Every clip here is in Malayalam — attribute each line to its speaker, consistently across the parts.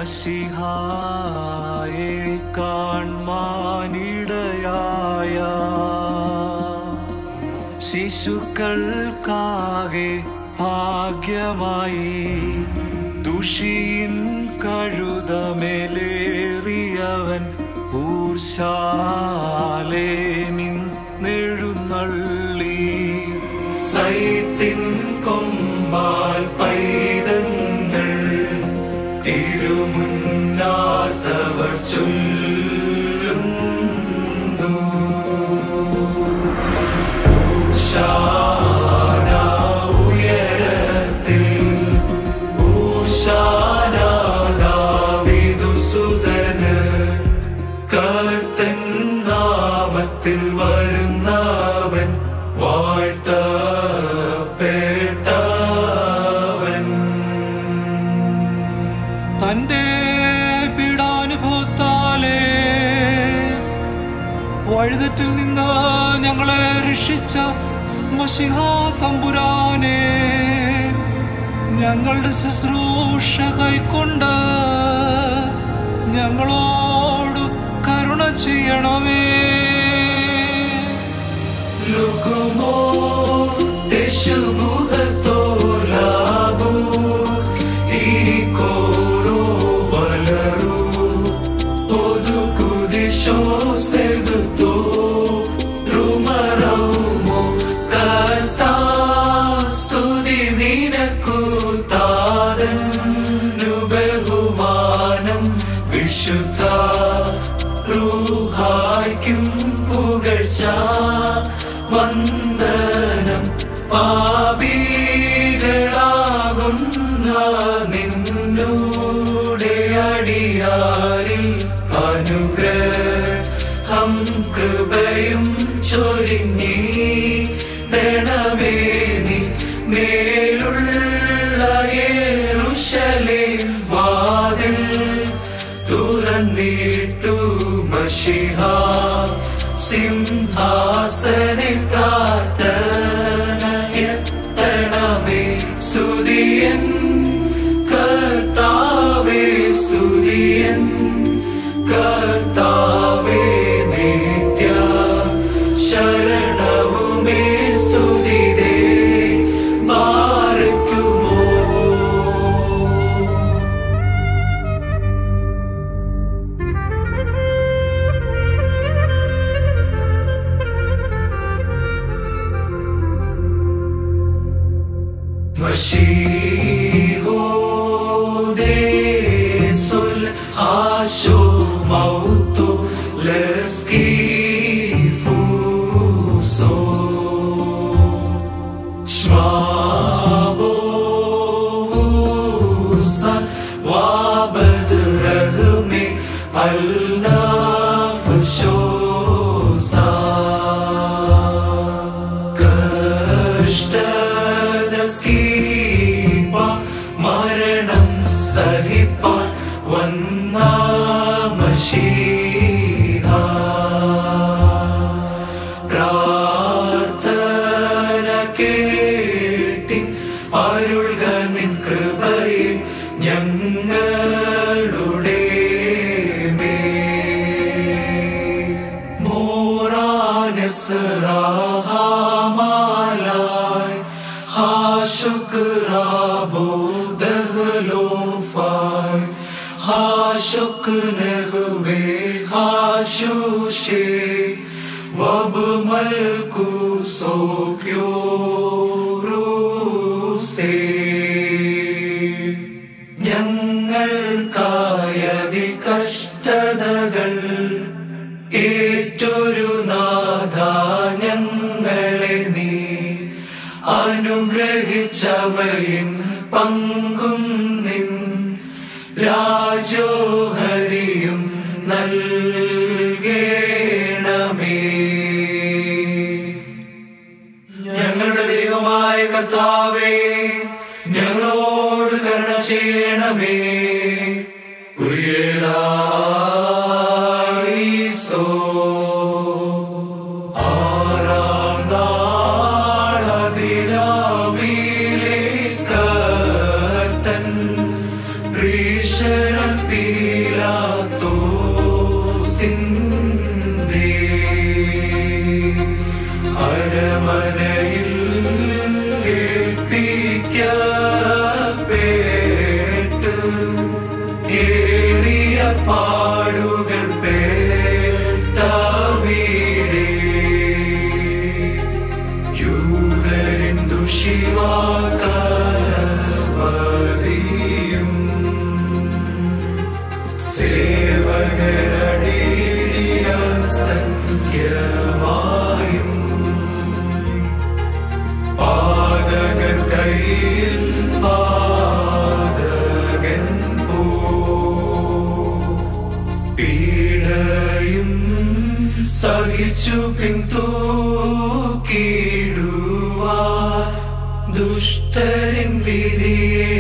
Speaker 1: മഷിഹായെ കാൺമാനിടയായ ശിശുക്കൾക്കാകെ ഭാഗ്യമായി ദുഷിയിൻ കഴുതമേലേറിയവൻ ഊർശാലേമിൻ നെഴുന്നള്ളി സൈത്തിൻ കൊമ്പാൽ പൈതങ്ങൾ തിരുമുന്നാത്തവർ ചൊല്ലുന്നു ഊശാന ഉയരത്തിൽ ഊശാന ദാവീദുസുതന് കർത്തൻ നാമത്തിൽ വരുന്നവൻ വാഴ്ത്തപ്പെട്ടവൻ
Speaker 2: തന്റെ പീഡാനുഭവത്താലേ വഴുതറ്റിൽ നിന്ന് ഞങ്ങളെ രക്ഷിച്ച മഷിഹാ തമ്പുരാനെ ഞങ്ങളുടെ ശുശ്രൂഷ കൈക്കൊണ്ട് ഞങ്ങളോട് കരുണ ചെയ്യണമേ
Speaker 1: ലുകുമോ തെശുമുഖത്തോലാബു ഈ കോരോ വലരു പൊതു കുദിശോ സെഗുത്തോ റുമറൗമോ കർത്താ സ്തുതി നിനക്കു താതൻ ബഹുമാനം വിശുദ്ധ റൂഹായ്ക്കും പുകഴ്ച വന്ദനം പാപികളാകുന്ന നിന്നൂടെ അടിയാരിൽ അനുഗ്രഹം കൃപയും ചൊരിഞ്ഞീ ണമേനി മേലുള്ള യേറുശലേ വാതിൽ തുറന്നിട്ടു മഷിഹ സിംഹാസനെ പ്രാർത്ഥനയത്തണമേ സ്തുതിയൻ കർത്താവേ സ്തുതിയൻ കർത്താവേ നിത്യ ശരണവുമേ സ്തുതിതേ മാറിക്കുമോ Mashiho de sol asho mauto leskifuso shmabovusan wabad rahme al കഷ്ടദസ്കീപ്പാൻ മരണം സഹിപ്പാൻ വന്ന മഷീഹ പ്രാർത്ഥന കേട്ടി അരുൾക നിൻ കൃപയെ ഞങ്ങളുടെ മേൽ. മോറാനസറാഹാമാലായ് ഹാശുക്രാബോ ദഹലോഫായ് ഹാശുക്നഹുവേ ഹാശുഷേ വബ്മൽക്കു സോക്യോ റൂസേ ഞങ്ങൾക്കായതി കഷ്ടതകൾ ഏറ്റൊരു നാഥ ഞങ്ങളെ നീ അനുഗ്രഹിച്ചവയും പങ്കും നിൻ രാജോഹരിയും നൽകേണമേ ഞങ്ങളുടെ ദൈവമായ കർത്താവേ ഞങ്ങളോട് കരുണ ചെയ്യണമേ കുരിയലായിസോ. ആറാം നാളതിരാവിലെ കർത്തൻ ഭീഷണപ്പി അരമനയിൽ ഏൽപ്പിക്കപ്പെട്ടു ഏറിയ പാടുകൾ പേട്ടവിടെ യൂതരിൻ ദുഷിവാകാലവധിയും സേവകരടിയ സംഖ്യമായും പാതകർ കയ്യിൽ പാതകൻ പോ പീഡയും സഹിച്ചു പിന്തൂക്കിടുവാ ദുഷ്ടരിൻ വിധിയെ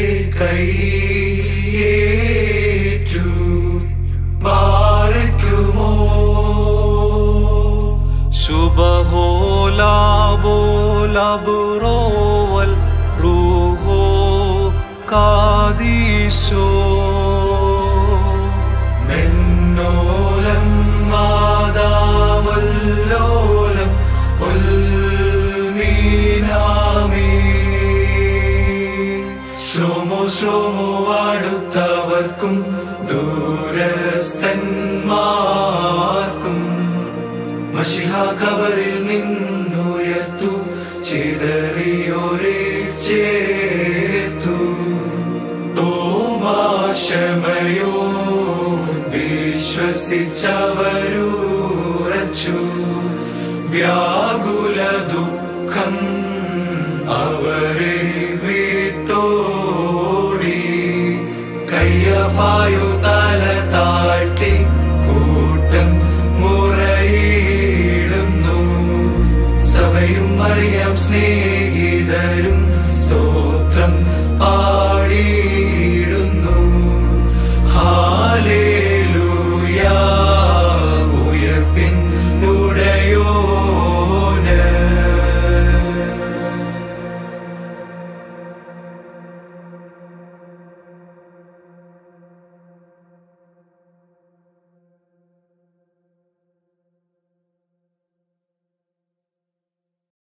Speaker 1: കൈയേറ്റു പാറയ്ക്കുമോ
Speaker 2: ശുഭഹോലാബുറോവൽ റൂഹോ കാദീശോ
Speaker 1: മെന്നോലം മാതാവല്ലോലം ഉൽമീനാമേ ശ്ലോമോ ശ്ലോമോ അടുത്തവർക്കും ദൂരസ്ഥന്മാർക്കും മഷിഹ കബറിൽ നിന്നുയർത്തു ചിതറിയോരെ ചേർത്തു തോമാശമയോ വിശ്വസിച്ചവരൂറച്ചു വ്യാകുല ദുഃഖം അവരെ വിട്ടോടി കയ്യഫായു തല താഴ്ത്തി കൂട്ടം മുറയിടുന്നു സഭയും അറിയാം സ്നേഹിതരും സ്തോത്രം ആ